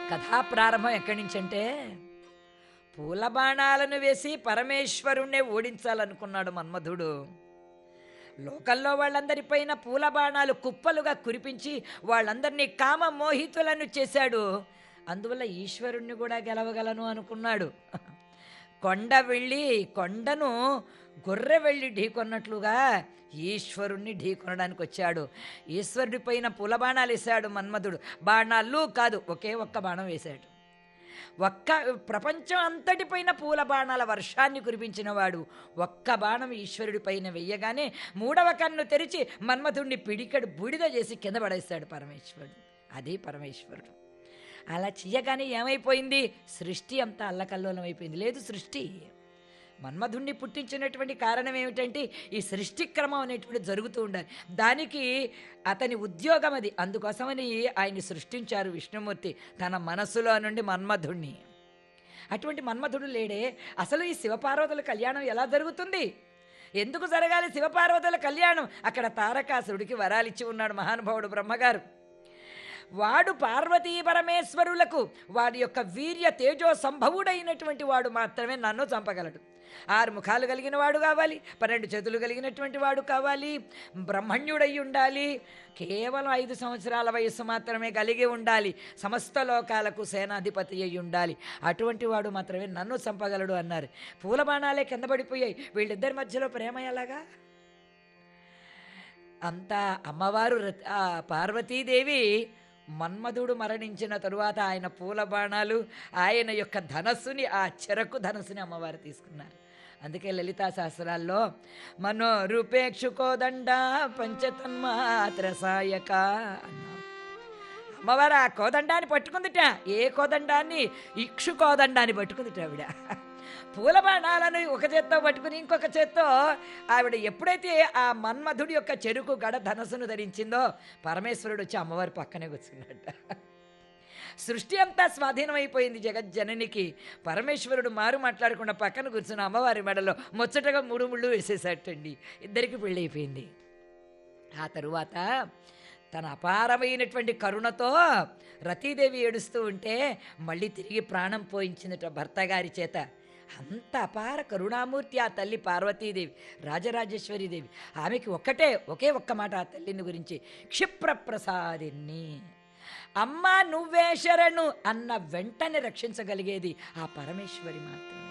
కథా ప్రారంభం ఎక్కడి నుంచి అంటే పూల బాణాలను వేసి పరమేశ్వరుణ్ణే ఓడించాలనుకున్నాడు మన్మధుడు లోకల్లో వాళ్ళందరిపైన పూల బాణాలు కుప్పలుగా కురిపించి వాళ్ళందరినీ కామ మోహితులను చేశాడు అందువల్ల ఈశ్వరుణ్ణి కూడా గెలవగలను అనుకున్నాడు కొండ వెళ్ళి కొండను గొర్రె వెళ్ళి ఢీకొన్నట్లుగా ఈశ్వరుణ్ణి ఢీకొనడానికి వచ్చాడు ఈశ్వరుడి పైన పూల బాణాలు వేశాడు మన్మధుడు బాణాలు కాదు ఒకే ఒక్క బాణం వేశాడు ఒక్క ప్రపంచం అంతటిపైన పూల బాణాల వర్షాన్ని కురిపించినవాడు ఒక్క బాణం ఈశ్వరుడి పైన వెయ్యగానే మూడవ కన్ను తెరిచి మన్మధుడిని పిడికడు బూడిద చేసి కింద పడేస్తాడు పరమేశ్వరుడు అది పరమేశ్వరుడు అలా చెయ్యగానే ఏమైపోయింది సృష్టి అంతా అల్లకల్లోలం అయిపోయింది లేదు సృష్టి మన్మధుణ్ణి పుట్టించినటువంటి కారణం ఏమిటంటే ఈ సృష్టి క్రమం అనేటువంటి జరుగుతూ ఉండాలి దానికి అతని ఉద్యోగం అది అందుకోసమని ఆయన్ని సృష్టించారు విష్ణుమూర్తి తన మనస్సులో నుండి మన్మధుణ్ణి అటువంటి మన్మధుడు లేడే అసలు ఈ శివపార్వతుల కళ్యాణం ఎలా జరుగుతుంది ఎందుకు జరగాలి శివపార్వతుల కళ్యాణం అక్కడ తారకాసురుడికి వరాలిచ్చి ఉన్నాడు మహానుభావుడు బ్రహ్మగారు వాడు పార్వతీ పరమేశ్వరులకు వాడి యొక్క వీర్య తేజో సంభవుడైనటువంటి వాడు మాత్రమే నన్ను చంపగలడు ఆరు ముఖాలు కలిగిన వాడు కావాలి పన్నెండు చేతులు కలిగినటువంటి వాడు కావాలి బ్రహ్మణ్యుడై ఉండాలి కేవలం ఐదు సంవత్సరాల వయస్సు మాత్రమే కలిగి ఉండాలి సమస్త లోకాలకు సేనాధిపతి అయి ఉండాలి అటువంటి వాడు మాత్రమే నన్ను చంపగలడు అన్నారు పూల బాణాలే కింద పడిపోయాయి వీళ్ళిద్దరి మధ్యలో ప్రేమ ఎలాగా అంతా అమ్మవారు రత- ఆ పార్వతీదేవి మన్మధుడు మరణించిన తరువాత ఆయన పూల బాణాలు ఆయన యొక్క ధనస్సుని ఆ చెరకు ధనస్సుని అమ్మవారు తీసుకున్నారు అందుకే లలితా శాస్త్రాల్లో మనో రూపేక్షుకోదండ పంచతన్మాత్ర సాయక అన్నారు అమ్మవారు ఆ కోదండాన్ని పట్టుకుందిట ఏ కోదండాన్ని ఇక్షు కోదండాన్ని పట్టుకుందిట ఆవిడ పూల బాణాలను ఒక చేత్తో పట్టుకుని ఇంకొక చేత్తో ఆవిడ ఎప్పుడైతే ఆ మన్మధుడి యొక్క చెరుకు గడ ధనస్సును ధరించిందో పరమేశ్వరుడు వచ్చి అమ్మవారి పక్కనే కూర్చున్నట్ట సృష్టి అంతా స్వాధీనమైపోయింది జగజ్జననికి పరమేశ్వరుడు మారు మాట్లాడకుండా పక్కన కూర్చున్న అమ్మవారి మెడలో ముచ్చటగా మూడు ముళ్ళు వేసేసాటండి ఇద్దరికి పెళ్ళైపోయింది ఆ తరువాత తన అపారమైనటువంటి కరుణతో రతీదేవి ఏడుస్తూ ఉంటే మళ్ళీ తిరిగి ప్రాణం పోయించిందట భర్త గారి చేత అంత అపార కరుణామూర్తి ఆ తల్లి పార్వతీదేవి రాజరాజేశ్వరీదేవి ఆమెకి ఒక్కటే ఒకే ఒక్క మాట ఆ తల్లిని గురించి క్షిప్రప్రసాదిని అమ్మ నువ్వే శరణు అన్న వెంటనే రక్షించగలిగేది ఆ పరమేశ్వరి మాత్రమే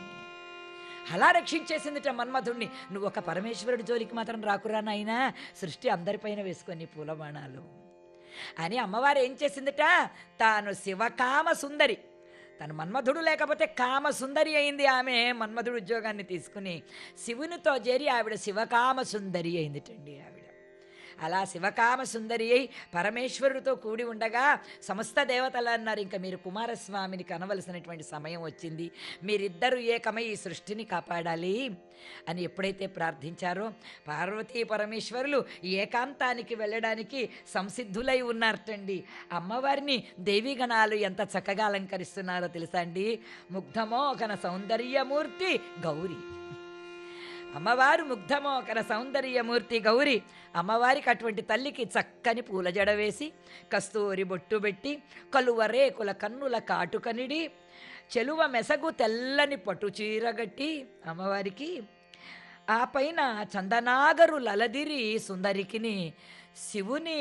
అలా రక్షించేసిందిట మన్మధుణ్ణి నువ్వు ఒక పరమేశ్వరుడి జోలికి మాత్రం రాకురా నాయనా సృష్టి అందరిపైన వేసుకొని పూలబాణాలు అని అమ్మవారు ఏం చేసిందిట తాను శివకామ సుందరి తను మన్మధుడు లేకపోతే కామ సుందరి అయింది ఆమె మన్మధుడు ఉద్యోగాన్ని తీసుకుని శివునితో చేరి ఆవిడ శివకామ సుందరి అయిందిటండి ఆవిడ అలా శివకామ సుందరి అయి పరమేశ్వరుడితో కూడి ఉండగా సమస్త దేవతలు అన్నారు ఇంకా మీరు కుమారస్వామిని కనవలసినటువంటి సమయం వచ్చింది మీరిద్దరూ ఏకమై ఈ సృష్టిని కాపాడాలి అని ఎప్పుడైతే ప్రార్థించారో పార్వతీ పరమేశ్వరులు ఏకాంతానికి వెళ్ళడానికి సంసిద్ధులై ఉన్నారటండి అమ్మవారిని దేవీగణాలు ఎంత చక్కగా అలంకరిస్తున్నారో తెలుసా అండి ముగ్ధమోకన సౌందర్యమూర్తి గౌరీ అమ్మవారు ముగ్ధమోకర సౌందర్యమూర్తి గౌరి అమ్మవారికి అటువంటి తల్లికి చక్కని పూల జడ వేసి కస్తూరి బొట్టు పెట్టి కలువ రేకుల కన్నుల కాటుకనిడి చెలువ మెసగు తెల్లని పట్టు చీరగట్టి అమ్మవారికి ఆ పైన చందనాగరు లలదిరి సుందరికిని శివుని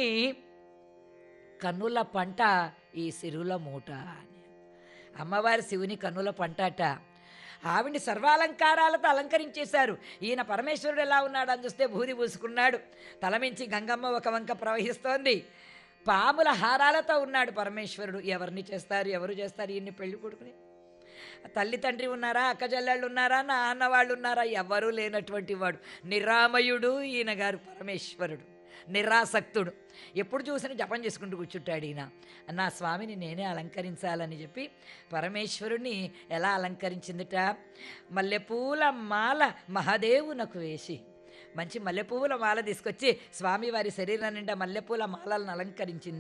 కన్నుల పంట ఈ సిరుల మూట అని అమ్మవారి శివుని కన్నుల పంట అట ఆవిడ్ని సర్వాలంకారాలతో అలంకరించేశారు ఈయన పరమేశ్వరుడు ఎలా ఉన్నాడు అని చూస్తే భూది పూసుకున్నాడు తలమించి గంగమ్మ ఒక వంక ప్రవహిస్తోంది పాముల హారాలతో ఉన్నాడు పరమేశ్వరుడు ఎవరిని చేస్తారు ఎవరు చేస్తారు ఈయన్ని పెళ్లి కొడుకుని తల్లి తండ్రి ఉన్నారా అక్క చెల్లెళ్ళు ఉన్నారా నాన్న వాళ్ళు ఉన్నారా ఎవరూ లేనటువంటి వాడు నిరామయుడు ఈయన గారు పరమేశ్వరుడు నిరాసక్తుడు ఎప్పుడు చూసినా జపం చేసుకుంటూ కూర్చుంటాడు ఈయన నా స్వామిని నేనే అలంకరించాలని చెప్పి పరమేశ్వరుని ఎలా అలంకరించిందిట మల్లెపూల మాల మహాదేవునకు వేసి మంచి మల్లెపూల మాల తీసుకొచ్చి స్వామివారి శరీరం నిండా మల్లెపూల మాలలను అలంకరించింది